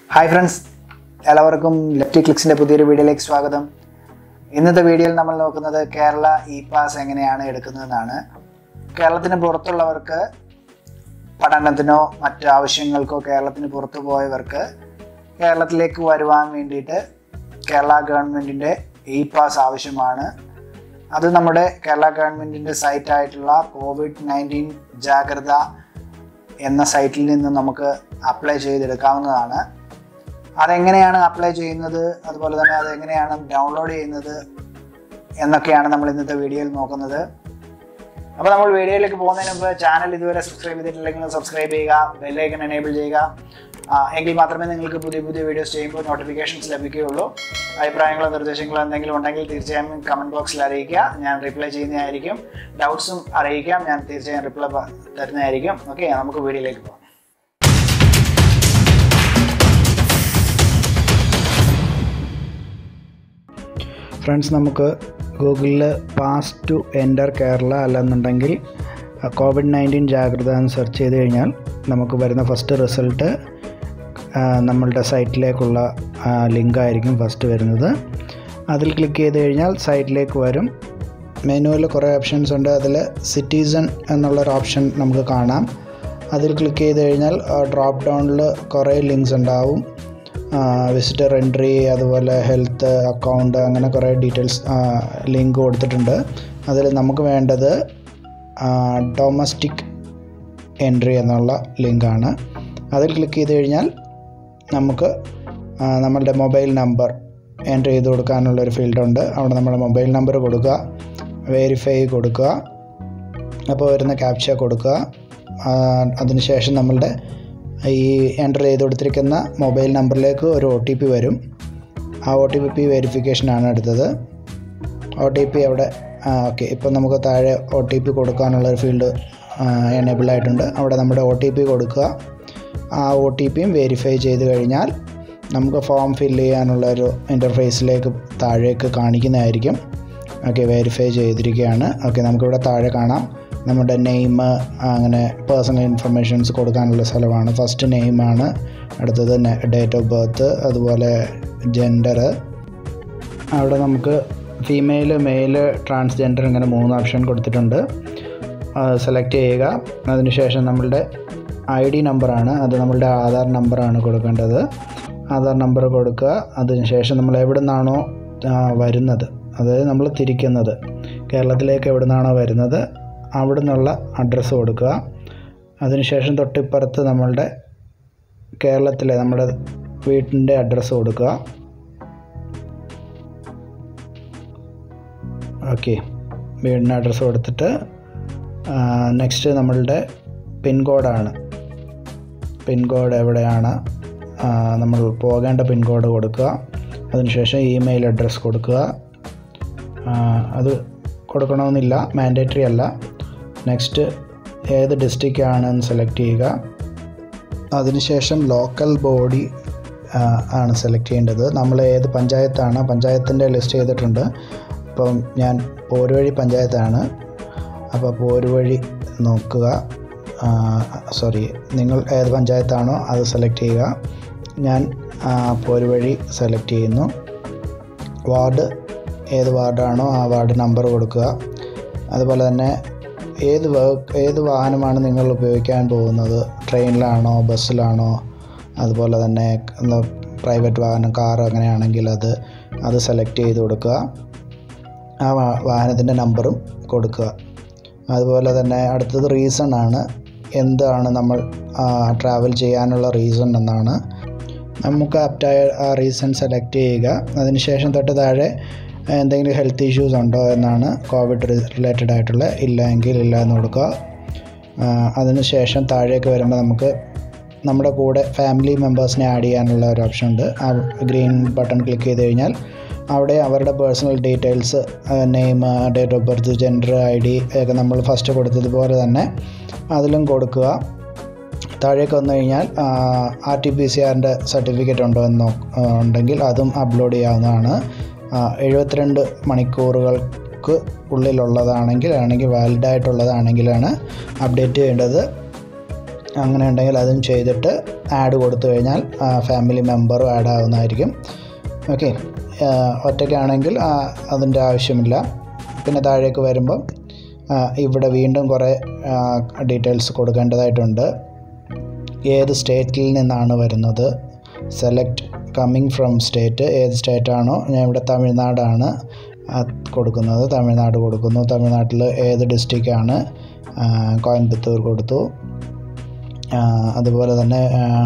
hi friends എല്ലാവർക്കും Lefty ക്ലിക്സിൻ്റെ പുതിയൊരു വീഡിയോയിലേക്ക് സ്വാഗതം ഇന്നത്തെ വീഡിയോയിൽ നമ്മൾ നോക്കുന്നത് കേരള ഇ പാസ് എങ്ങനെയാണ് എടുക്കുന്നതെന്നാണ് കേരളത്തിന് പുറത്തുള്ളവർക്ക് പഠനത്തിനോ മറ്റ് ആവശ്യങ്ങൾക്കോ കേരളത്തിന് പുറത്തു പോയവർക്ക് കേരളത്തിലേക്ക് വരുവാൻ വേണ്ടിയിട്ട് കേരള ഗവൺമെൻറ്റിൻ്റെ ഇ പാസ് ആവശ്യമാണ് അത് നമ്മുടെ കേരള ഗവൺമെൻറ്റിൻ്റെ സൈറ്റായിട്ടുള്ള കോവിഡ് നയൻറ്റീൻ ജാഗ്രത എന്ന സൈറ്റിൽ നിന്ന് നമുക്ക് അപ്ലൈ ചെയ്തെടുക്കാവുന്നതാണ് അതെങ്ങനെയാണ് അപ്ലൈ ചെയ്യുന്നത് അതുപോലെ തന്നെ അതെങ്ങനെയാണ് ഡൗൺലോഡ് ചെയ്യുന്നത് എന്നൊക്കെയാണ് നമ്മൾ ഇന്നത്തെ വീഡിയോയിൽ നോക്കുന്നത് അപ്പോൾ നമ്മൾ വീഡിയോയിലേക്ക് പോകുന്നതിന് മുമ്പ് ചാനൽ ഇതുവരെ സബ്സ്ക്രൈബ് ചെയ്തിട്ടില്ലെങ്കിൽ സബ്സ്ക്രൈബ് ചെയ്യുക ബെല്ലൈക്കൺ എനേബിൾ ചെയ്യുക ആ, എങ്കിൽ മാത്രമേ നിങ്ങൾക്ക് പുതിയ പുതിയ വീഡിയോസ് ചെയ്യുമ്പോൾ നോട്ടിഫിക്കേഷൻസ് ലഭിക്കുകയുള്ളൂ അഭിപ്രായങ്ങളോ നിർദ്ദേശങ്ങളോ എന്തെങ്കിലും ഉണ്ടെങ്കിൽ തീർച്ചയായും കമൻറ്റ് ബോക്സിൽ അറിയിക്കുക ഞാൻ റിപ്ലൈ ചെയ്യുന്നതായിരിക്കും ഡൗട്ട്സും അറിയിക്കാം ഞാൻ തീർച്ചയായും റിപ്ലൈ തരുന്നതായിരിക്കും ഓക്കെ നമുക്ക് വീഡിയോയിലേക്ക് പോകാം ഫ്രണ്ട്സ് നമുക്ക് ഗൂഗിളിൽ പാസ് ടു എൻ്റർ കേരള അല്ലെന്നുണ്ടെങ്കിൽ കോവിഡ് നയൻറ്റീൻ ജാഗ്രത എന്ന് സെർച്ച് ചെയ്ത് കഴിഞ്ഞാൽ നമുക്ക് വരുന്ന ഫസ്റ്റ് റിസൾട്ട് നമ്മളുടെ സൈറ്റിലേക്കുള്ള ലിങ്ക് ആയിരിക്കും ഫസ്റ്റ് വരുന്നത് അതിൽ ക്ലിക്ക് ചെയ്ത് കഴിഞ്ഞാൽ സൈറ്റിലേക്ക് വരും മെനുവിൽ കുറേ ഓപ്ഷൻസ് ഉണ്ട് അതിൽ സിറ്റിസൺ എന്നുള്ളൊരു ഓപ്ഷൻ നമുക്ക് കാണാം അതിൽ ക്ലിക്ക് ചെയ്ത് കഴിഞ്ഞാൽ ഡ്രോപ്പ് ഡൗണിൽ കുറേ ലിങ്ക്സ് ഉണ്ടാവും വിസിറ്റർ എൻട്രി അതുപോലെ ഹെൽത്ത് അക്കൗണ്ട് അങ്ങനെ കുറേ ഡീറ്റെയിൽസ് ലിങ്ക് കൊടുത്തിട്ടുണ്ട് അതിൽ നമുക്ക് വേണ്ടത് ഡൊമസ്റ്റിക് എൻട്രി എന്നുള്ള ലിങ്കാണ് അതിൽ ക്ലിക്ക് ചെയ്ത് കഴിഞ്ഞാൽ നമുക്ക് ആ, നമ്മളുടെ മൊബൈൽ നമ്പർ എൻട്രി ചെയ്ത് കൊടുക്കാനുള്ളൊരു ഫീൽഡുണ്ട് അവിടെ നമ്മുടെ മൊബൈൽ നമ്പർ കൊടുക്കുക വെരിഫൈ കൊടുക്കുക അപ്പോൾ വരുന്ന ക്യാപ്ച കൊടുക്കുക ആ, അതിനുശേഷം നമ്മളുടെ ഈ എൻ്റർ ചെയ്ത് കൊടുത്തിരിക്കുന്ന മൊബൈൽ നമ്പറിലേക്ക് ഒരു ഒ ടി പി വരും ആ ഒ ടി പി വെരിഫിക്കേഷനാണ് എടുത്തത് ഒ ടി പി അവിടെ ഓക്കെ ഇപ്പം നമുക്ക് താഴെ ഒ ടി പി കൊടുക്കാനുള്ള ഒരു ഫീൽഡ് എനേബിൾ ആയിട്ടുണ്ട് അവിടെ നമ്മുടെ ഒ ടി പി കൊടുക്കുക ആ ഒ ടി പിയും വെരിഫൈ ചെയ്ത് കഴിഞ്ഞാൽ നമുക്ക് ഫോം ഫില്ല് ചെയ്യാനുള്ള ഒരു ഇൻ്റർഫേസിലേക്ക് താഴേക്ക് കാണിക്കുന്നതായിരിക്കും ഓക്കെ വെരിഫൈ ചെയ്തിരിക്കുകയാണ് ഓക്കെ നമുക്കിവിടെ താഴെ കാണാം നമ്മുടെ നെയിം അങ്ങനെ പേഴ്സണൽ ഇൻഫർമേഷൻസ് കൊടുക്കാനുള്ള സ്ഥലമാണ് ഫസ്റ്റ് നെയിമാണ് അടുത്തത് ഡേറ്റ് ഓഫ് ബർത്ത് അതുപോലെ ജെൻഡർ അവിടെ നമുക്ക് ഫീമെയിൽ മെയിൽ ട്രാൻസ്ജെൻഡർ ഇങ്ങനെ മൂന്ന് ഓപ്ഷൻ കൊടുത്തിട്ടുണ്ട് സെലക്ട് ചെയ്യുക അതിനുശേഷം നമ്മളുടെ ഐ ഡി നമ്പറാണ് അത് നമ്മളുടെ ആധാർ നമ്പറാണ് കൊടുക്കേണ്ടത് ആധാർ നമ്പർ കൊടുക്കുക അതിനുശേഷം നമ്മൾ എവിടെ നിന്നാണോ വരുന്നത് അതായത് നമ്മൾ തിരിക്കുന്നത് കേരളത്തിലേക്ക് എവിടെ നിന്നാണോ വരുന്നത് അവിടെ നിന്നുള്ള അഡ്രസ്സ് കൊടുക്കുക അതിനുശേഷം തൊട്ടിപ്പുറത്ത് നമ്മളുടെ കേരളത്തിലെ നമ്മുടെ വീട്ടിൻ്റെ അഡ്രസ്സ് കൊടുക്കുക ഓക്കെ വീടിൻ്റെ അഡ്രസ്സ് കൊടുത്തിട്ട് നെക്സ്റ്റ് നമ്മളുടെ പിൻകോഡാണ് പിൻകോഡ് എവിടെയാണ് ആ, നമ്മൾ പോകേണ്ട പിൻകോഡ് കൊടുക്കുക അതിനുശേഷം ഇമെയിൽ അഡ്രസ്സ് കൊടുക്കുക ആ, അത് കൊടുക്കണമെന്നില്ല മാൻഡേറ്ററി അല്ല നെക്സ്റ്റ് ഏത് ഡിസ്ട്രിക്റ്റ് ആണെന്ന് സെലക്ട് ചെയ്യുക അതിനുശേഷം ലോക്കൽ ബോഡി ആണ് സെലക്ട് ചെയ്യേണ്ടത് നമ്മൾ ഏത് പഞ്ചായത്താണ് പഞ്ചായത്തിൻ്റെ ലിസ്റ്റ് ചെയ്തിട്ടുണ്ട് അപ്പം ഞാൻ പോരുവഴി പഞ്ചായത്താണ് അപ്പോൾ പോരുവഴി നോക്കുക സോറി നിങ്ങൾ ഏത് പഞ്ചായത്താണോ അത് സെലക്ട് ചെയ്യുക ഞാൻ ആ, പോരുവഴി സെലക്ട് ചെയ്യുന്നു വാർഡ് ഏത് വാർഡാണോ ആ വാർഡ് നമ്പർ കൊടുക്കുക അതുപോലെ തന്നെ ഏത് വേ- ഏത് വാഹനമാണ് നിങ്ങൾ ഉപയോഗിക്കാൻ പോകുന്നത് ട്രെയിനിലാണോ ബസ്സിലാണോ അതുപോലെ തന്നെ പ്രൈവറ്റ് വാഹനം കാർ അങ്ങനെയാണെങ്കിൽ അത് അത് സെലക്ട് ചെയ്ത് കൊടുക്കുക ആ വാ- വാഹനത്തിൻ്റെ നമ്പറും കൊടുക്കുക അതുപോലെ തന്നെ അടുത്തത് റീസൺ ആണ് എന്താണ് നമ്മൾ ട്രാവൽ ചെയ്യാനുള്ള റീസൺ എന്നാണ് നമുക്ക് ആപ്റ്റായ ആ റീസൺ സെലക്ട് ചെയ്യുക അതിനുശേഷം തൊട്ട് താഴെ എന്തെങ്കിലും ഹെൽത്ത് ഇഷ്യൂസ് ഉണ്ടോ എന്നാണ് കോവിഡ് റിലേറ്റഡ് ആയിട്ടുള്ള ഇല്ല എങ്കിൽ ഇല്ല എന്ന് കൊടുക്കുക ആ, അതിനുശേഷം താഴേക്ക് വരുമ്പോൾ നമുക്ക് നമ്മുടെ കൂടെ ഫാമിലി മെമ്പേഴ്സിനെ ആഡ് ചെയ്യാനുള്ള ഒരു ഓപ്ഷൻ ഉണ്ട് ആ ഗ്രീൻ ബട്ടൺ ക്ലിക്ക് ചെയ്ത് കഴിഞ്ഞാൽ അവിടെ അവരുടെ personal details name date of birth gender I D ഒക്കെ നമ്മൾ ഫസ്റ്റ് കൊടുത്തതുപോലെ തന്നെ അതിലും കൊടുക്കുക താഴേക്ക് വന്നു കഴിഞ്ഞാൽ ആർ ടി പി സി ആറിൻ്റെ സർട്ടിഫിക്കറ്റ് ഉണ്ടോ എന്ന് നോ- ആ, ഉണ്ടെങ്കിൽ അതും അപ്ലോഡ് ചെയ്യാവുന്നതാണ് ആ, എഴുപത്തിരണ്ട് മണിക്കൂറുകൾക്ക് ഉള്ളിലുള്ളതാണെങ്കിൽ ആണെങ്കിൽ വാലിഡ് ആയിട്ടുള്ളതാണെങ്കിലാണ് അപ്ഡേറ്റ് ചെയ്യേണ്ടത് അങ്ങനെ ഉണ്ടെങ്കിൽ അതും ചെയ്തിട്ട് ആഡ് കൊടുത്തു കഴിഞ്ഞാൽ ഫാമിലി മെമ്പറും ആഡ് ആവുന്നതായിരിക്കും ഓക്കെ ഒറ്റയ്ക്കാണെങ്കിൽ ആ, അതിൻ്റെ ആവശ്യമില്ല പിന്നെ താഴേക്ക് വരുമ്പം ആ, ഇവിടെ വീണ്ടും കുറേ ഡീറ്റെയിൽസ് കൊടുക്കേണ്ടതായിട്ടുണ്ട് ഏത് സ്റ്റേറ്റിൽ നിന്നാണ് വരുന്നത് സെലക്ട് കമ്മിങ് ഫ്രം സ്റ്റേറ്റ് ഏത് സ്റ്റേറ്റാണോ ഞാൻ ഇവിടെ തമിഴ്നാടാണ് ആ, കൊടുക്കുന്നത് തമിഴ്നാട് കൊടുക്കുന്നു തമിഴ്നാട്ടിൽ ഏത് ഡിസ്ട്രിക്റ്റാണ് കോയമ്പത്തൂർ കൊടുത്തു ആ, അതുപോലെ തന്നെ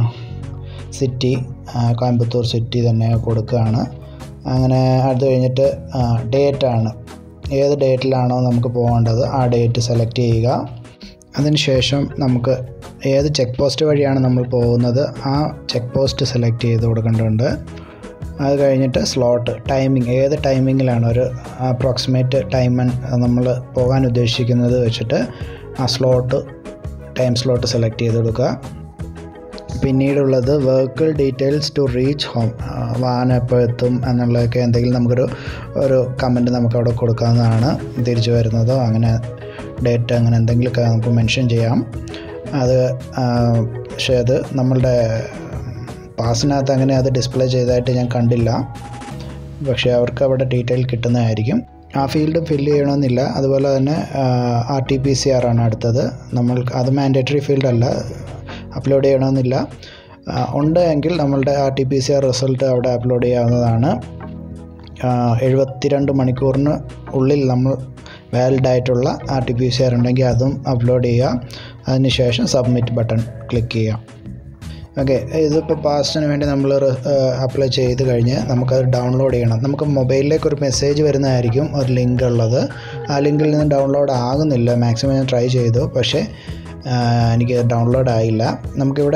സിറ്റി കോയമ്പത്തൂർ സിറ്റി തന്നെ കൊടുക്കുകയാണ് അങ്ങനെ അത് കഴിഞ്ഞിട്ട് ഡേറ്റ് ആണ് ഏത് ഡേറ്റിലാണോ നമുക്ക് പോകേണ്ടത് ആ ഡേറ്റ് സെലക്ട് ചെയ്യുക അതിനുശേഷം നമുക്ക് ഏത് ചെക്ക് പോസ്റ്റ് വഴിയാണ് നമ്മൾ പോകുന്നത് ആ ചെക്ക് പോസ്റ്റ് സെലക്ട് ചെയ്ത് കൊടുക്കേണ്ടതുണ്ട് അത് കഴിഞ്ഞിട്ട് സ്ലോട്ട് ടൈമിംഗ് ഏത് ടൈമിങ്ങിലാണ് ഒരു അപ്രോക്സിമേറ്റ് ടൈം നമ്മൾ പോകാൻ ഉദ്ദേശിക്കുന്നത് വെച്ചിട്ട് ആ സ്ലോട്ട് ടൈം സ്ലോട്ട് സെലക്ട് ചെയ്ത് കൊടുക്കുക പിന്നീടുള്ളത് vehicle details to reach home വാഹനം എപ്പോൾ എത്തും എന്നുള്ളതൊക്കെ എന്തെങ്കിലും നമുക്കൊരു ഒരു കമൻറ്റ് നമുക്ക് അവിടെ കൊടുക്കാവുന്നതാണ് തിരിച്ചു വരുന്നതോ അങ്ങനെ ഡേറ്റ് അങ്ങനെ എന്തെങ്കിലുമൊക്കെ നമുക്ക് മെൻഷൻ ചെയ്യാം അത് ആ, പക്ഷേ അത് നമ്മളുടെ പാസിനകത്ത് അങ്ങനെ അത് ഡിസ്പ്ലേ ചെയ്തതായിട്ട് ഞാൻ കണ്ടില്ല പക്ഷേ അവർക്ക് അവിടെ ഡീറ്റെയിൽ കിട്ടുന്നതായിരിക്കും ആ ഫീൽഡ് ഫില്ല് ചെയ്യണമെന്നില്ല അതുപോലെ തന്നെ R T P C R ആണ് അടുത്തത് നമ്മൾ അത് മാൻഡേറ്ററി ഫീൽഡ് അല്ല അപ്ലോഡ് ചെയ്യണമെന്നില്ല ആ, ഉണ്ട് എങ്കിൽ നമ്മളുടെ R T P C R result അവിടെ അപ്ലോഡ് ചെയ്യാവുന്നതാണ് എഴുപത്തിരണ്ട് മണിക്കൂറിന് ഉള്ളിൽ നമ്മൾ വാലിഡ് ആയിട്ടുള്ള R T P C R ഉണ്ടെങ്കിൽ അതും അപ്ലോഡ് ചെയ്യുക അതിനുശേഷം സബ്മിറ്റ് ബട്ടൺ ക്ലിക്ക് ചെയ്യാം ഓക്കെ ഇതിപ്പോൾ പാസ്റ്റിന് വേണ്ടി നമ്മൾ അപ്ലൈ ചെയ്ത് കഴിഞ്ഞ് നമുക്കത് ഡൗൺലോഡ് ചെയ്യണം നമുക്ക് മൊബൈലിലേക്ക് ഒരു മെസ്സേജ് വരുന്നതായിരിക്കും ഒരു ലിങ്ക് ഉള്ളത് ആ ലിങ്കിൽ നിന്ന് ഡൗൺലോഡ് ആകുന്നില്ല മാക്സിമം ഞാൻ ട്രൈ ചെയ്തു പക്ഷേ ആ, എനിക്ക് ഡൗൺലോഡ് ആയില്ല നമുക്കിവിടെ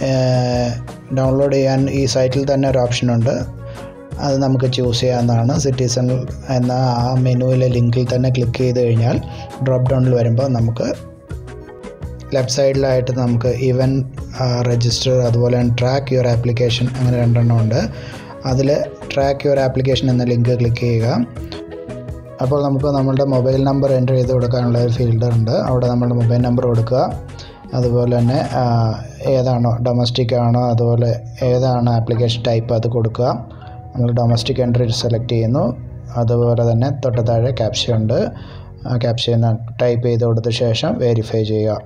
ഡൗൺലോഡ് ചെയ്യാൻ ഈ സൈറ്റിൽ തന്നെ ഒരു ഓപ്ഷൻ ഉണ്ട് അത് നമുക്ക് ചൂസ് ചെയ്യാവുന്നതാണ് സിറ്റിസൺ എന്ന ആ മെനുവിലെ ലിങ്കിൽ തന്നെ ക്ലിക്ക് ചെയ്ത് കഴിഞ്ഞാൽ ഡ്രോപ്പ് ഡൗണിൽ വരുമ്പോൾ നമുക്ക് ലെഫ്റ്റ് സൈഡിലായിട്ട് നമുക്ക് ഈവൻ രജിസ്റ്റർ അതുപോലെ തന്നെ ട്രാക്ക് യുവർ ആപ്ലിക്കേഷൻ അങ്ങനെ രണ്ടെണ്ണം ഉണ്ട് അതിൽ ട്രാക്ക് യുവർ ആപ്ലിക്കേഷൻ എന്ന ലിങ്ക് ക്ലിക്ക് ചെയ്യുക അപ്പോൾ നമുക്ക് നമ്മളുടെ മൊബൈൽ നമ്പർ എൻ്റർ ചെയ്ത് കൊടുക്കാനുള്ള ഒരു ഫീൽഡ് ഉണ്ട് അവിടെ നമ്മുടെ മൊബൈൽ നമ്പർ കൊടുക്കുക അതുപോലെ തന്നെ ആ, ഏതാണോ ഡൊമസ്റ്റിക് ആണോ അതുപോലെ ഏതാണ് ആപ്ലിക്കേഷൻ ടൈപ്പ് അത് കൊടുക്കുക നമ്മൾ ഡൊമസ്റ്റിക് എൻട്രി സെലക്ട് ചെയ്യുന്നു അതുപോലെ തന്നെ തൊട്ട് താഴെ ക്യാപ്ഷൻ ഉണ്ട് ആ ക്യാപ്ഷൻ ടൈപ്പ് ചെയ്ത് കൊടുത്ത ശേഷം വെരിഫൈ ചെയ്യുക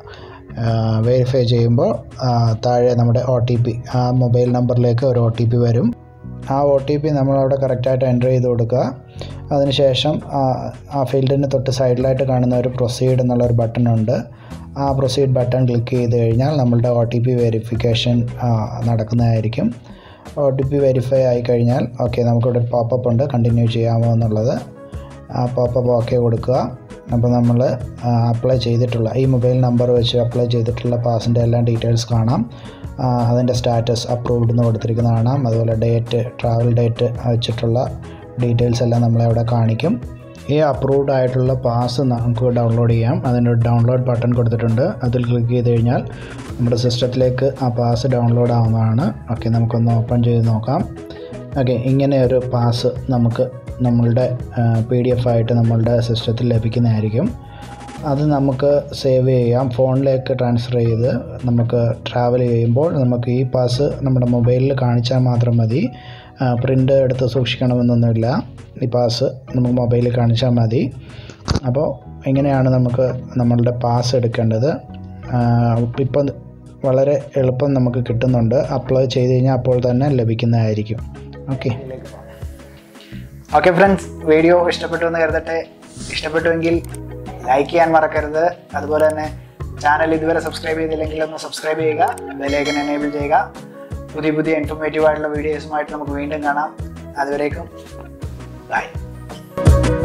വെരിഫൈ ചെയ്യുമ്പോൾ ആ, താഴെ നമ്മുടെ ഒ ടി പി ആ മൊബൈൽ നമ്പറിലേക്ക് ഒരു ഒ ടി പി വരും ആ ഒ ടി പി നമ്മളവിടെ കറക്റ്റായിട്ട് എൻ്റർ ചെയ്ത് കൊടുക്കുക അതിനുശേഷം ആ ആ ഫീൽഡിന് തൊട്ട് സൈഡിലായിട്ട് കാണുന്ന ഒരു പ്രൊസീഡ് എന്നുള്ളൊരു ബട്ടൺ ഉണ്ട് ആ പ്രൊസീഡ് ബട്ടൺ ക്ലിക്ക് ചെയ്ത് കഴിഞ്ഞാൽ നമ്മളുടെ ഒ ടി പി വെരിഫിക്കേഷൻ നടക്കുന്നതായിരിക്കും ഒ ടി പി വെരിഫൈ ആയി കഴിഞ്ഞാൽ ഓക്കെ നമുക്കിവിടെ പോപ്പപ്പ് ഉണ്ട് കണ്ടിന്യൂ ചെയ്യാമോ എന്നുള്ളത് ആ പോപ്പപ്പ് ഓക്കെ കൊടുക്കുക അപ്പോൾ നമ്മൾ അപ്ലൈ ചെയ്തിട്ടുള്ള ഈ മൊബൈൽ നമ്പർ വെച്ച് അപ്ലൈ ചെയ്തിട്ടുള്ള പാസിൻ്റെ എല്ലാ ഡീറ്റെയിൽസ് കാണാം ആ, അതിൻ്റെ സ്റ്റാറ്റസ് അപ്രൂവ്ഡ് എന്ന് കൊടുത്തിരിക്കുന്നത് കാണാം അതുപോലെ ഡേറ്റ് ട്രാവൽ ഡേറ്റ് വെച്ചിട്ടുള്ള ഡീറ്റെയിൽസ് എല്ലാം നമ്മളെ അവിടെ കാണിക്കും ഈ അപ്രൂവ്ഡ് ആയിട്ടുള്ള പാസ് നമുക്ക് ഡൗൺലോഡ് ചെയ്യാം അതിൻ്റെ ഡൗൺലോഡ് ബട്ടൺ കൊടുത്തിട്ടുണ്ട് അതിൽ ക്ലിക്ക് ചെയ്ത് കഴിഞ്ഞാൽ നമ്മുടെ സിസ്റ്റത്തിലേക്ക് ആ പാസ് ഡൗൺലോഡ് ആവുന്നതാണ് ഓക്കെ നമുക്കൊന്ന് ഓപ്പൺ ചെയ്ത് നോക്കാം ഓക്കെ ഇങ്ങനെ ഒരു പാസ് നമുക്ക് നമ്മളുടെ പി ഡി എഫ് ആയിട്ട് നമ്മളുടെ സിസ്റ്റത്തിൽ ലഭിക്കുന്നതായിരിക്കും അത് നമുക്ക് സേവ് ചെയ്യാം ഫോണിലേക്ക് ട്രാൻസ്ഫർ ചെയ്ത് നമുക്ക് ട്രാവൽ ചെയ്യുമ്പോൾ നമുക്ക് ഈ പാസ് നമ്മുടെ മൊബൈലിൽ കാണിച്ചാൽ മാത്രം മതി പ്രിൻ്റ് എടുത്ത് സൂക്ഷിക്കണമെന്നൊന്നുമില്ല ഈ പാസ് നമുക്ക് മൊബൈലിൽ കാണിച്ചാൽ മതി അപ്പോൾ ഇങ്ങനെയാണ് നമുക്ക് നമ്മളുടെ പാസ് എടുക്കേണ്ടത് ഇപ്പം വളരെ എളുപ്പം നമുക്ക് കിട്ടുന്നുണ്ട് അപ്ലൈ ചെയ്ത് കഴിഞ്ഞാൽ അപ്പോൾ തന്നെ ലഭിക്കുന്നതായിരിക്കും ഓക്കെ ഓക്കെ ഫ്രണ്ട്സ് വീഡിയോ ഇഷ്ടപ്പെട്ടു എന്ന് കരുതട്ടെ ഇഷ്ടപ്പെട്ടുവെങ്കിൽ ലൈക്ക് ചെയ്യാൻ മറക്കരുത് അതുപോലെ തന്നെ ചാനൽ ഇതുവരെ സബ്സ്ക്രൈബ് ചെയ്തില്ലെങ്കിൽ ഒന്ന് സബ്സ്ക്രൈബ് ചെയ്യുക ബെലൈക്കൻ എനേബിൾ ചെയ്യുക പുതിയ പുതിയ ഇൻഫോർമേറ്റീവ് ആയിട്ടുള്ള വീഡിയോസുമായിട്ട് നമുക്ക് വീണ്ടും കാണാം അതുവരേക്കും ബൈ